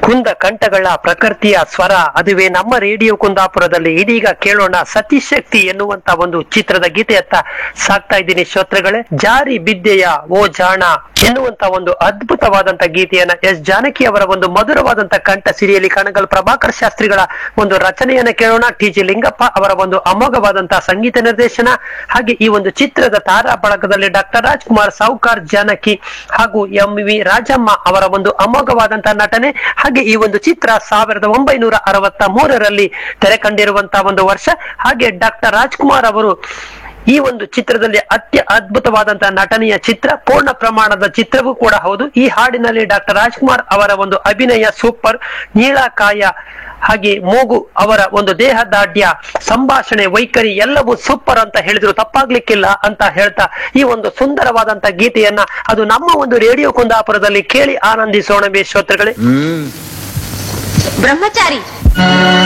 ಕುಂದ ಕಂಠಗಳ ಪ್ರಕೃತಿಯ ಸ್ವರ ಅದುವೇ ನಮ್ಮ ರೇಡಿಯೋ ಕುಂದಾಪುರದಲ್ಲಿ ಇದೀಗ ಕೇಳೋಣ ಸತಿಶಕ್ತಿ ಎನ್ನುವಂತ ಒಂದು ಚಿತ್ರದ ಗೀತೆಯತ್ತ ಸಾಕ್ತಾ ಇದ್ದೀನಿ ಶ್ರೋತೃಗಳೇ ಜಾರಿ ಬಿದ್ದೆಯ ಓ ಜಾಣ ಎನ್ನುವಂತ ಒಂದು ಅದ್ಭುತವಾದಂತ ಗೀತೆಯನ್ನ ಎಸ್ ಜಾನಕಿ ಅವರ ಒಂದು ಮಧುರವಾದಂತ ಕಂಠ ಸಿರಿಯಲ್ಲಿ ಕಣಗಲ್ ಪ್ರಭಾಕರ್ ಶಾಸ್ತ್ರಿಗಳ ಒಂದು ರಚನೆಯನ್ನ ಕೇಳೋಣ ಟಿ ಜಿ ಲಿಂಗಪ್ಪ ಅವರ ಒಂದು ಅಮೋಘವಾದಂತಹ ಸಂಗೀತ ನಿರ್ದೇಶನ ಹಾಗೆ ಈ ಒಂದು ಚಿತ್ರದ ತಾರಾ ಬಳಗದಲ್ಲಿ ಡಾಕ್ಟರ್ ರಾಜ್ಕುಮಾರ್ ಸಾವುಕಾರ್ ಜಾನಕಿ ಹಾಗೂ ಎಂ ವಿ ರಾಜಮ್ಮ ಅವರ ಒಂದು ಅಮೋಘವಾದಂತಹ ನಟನೆ ಹಾಗೆ ಈ ಒಂದು ಚಿತ್ರ ಸಾವಿರದ ಒಂಬೈನೂರ ಅರವತ್ತ ಮೂರರಲ್ಲಿ ತೆರೆ ಕಂಡಿರುವಂತಹ ಒಂದು ವರ್ಷ ಹಾಗೆ ಡಾಕ್ಟರ್ ರಾಜ್ಕುಮಾರ್ ಅವರು ಈ ಒಂದು ಚಿತ್ರದಲ್ಲಿ ಅತ್ಯ ಅದ್ಭುತವಾದಂತಹ ನಟನೆಯ ಚಿತ್ರ ಪೂರ್ಣ ಪ್ರಮಾಣದ ಚಿತ್ರವೂ ಕೂಡ ಹೌದು ಈ ಹಾಡಿನಲ್ಲಿ ಡಾಕ್ಟರ್ ರಾಜ್ಕುಮಾರ್ ಅವರ ಒಂದು ಅಭಿನಯ ಸೂಪರ್ ನೀಳಕಾಯ ಹಾಗೆ ಮೂಗು ಅವರ ಒಂದು ದೇಹ ದಾಢ್ಯ ಸಂಭಾಷಣೆ ವೈಖರಿ ಎಲ್ಲವೂ ಸೂಪರ್ ಅಂತ ಹೇಳಿದ್ರು ತಪ್ಪಾಗ್ಲಿಕ್ಕಿಲ್ಲ ಅಂತ ಹೇಳ್ತಾ ಈ ಒಂದು ಸುಂದರವಾದಂತ ಗೀತೆಯನ್ನ ಅದು ನಮ್ಮ ಒಂದು ರೇಡಿಯೋ ಕುಂದಾಪುರದಲ್ಲಿ ಕೇಳಿ ಆನಂದಿಸೋಣ ಬೇ ಶ್ರೋತೃಗಳೇ ಬ್ರಹ್ಮಚಾರಿ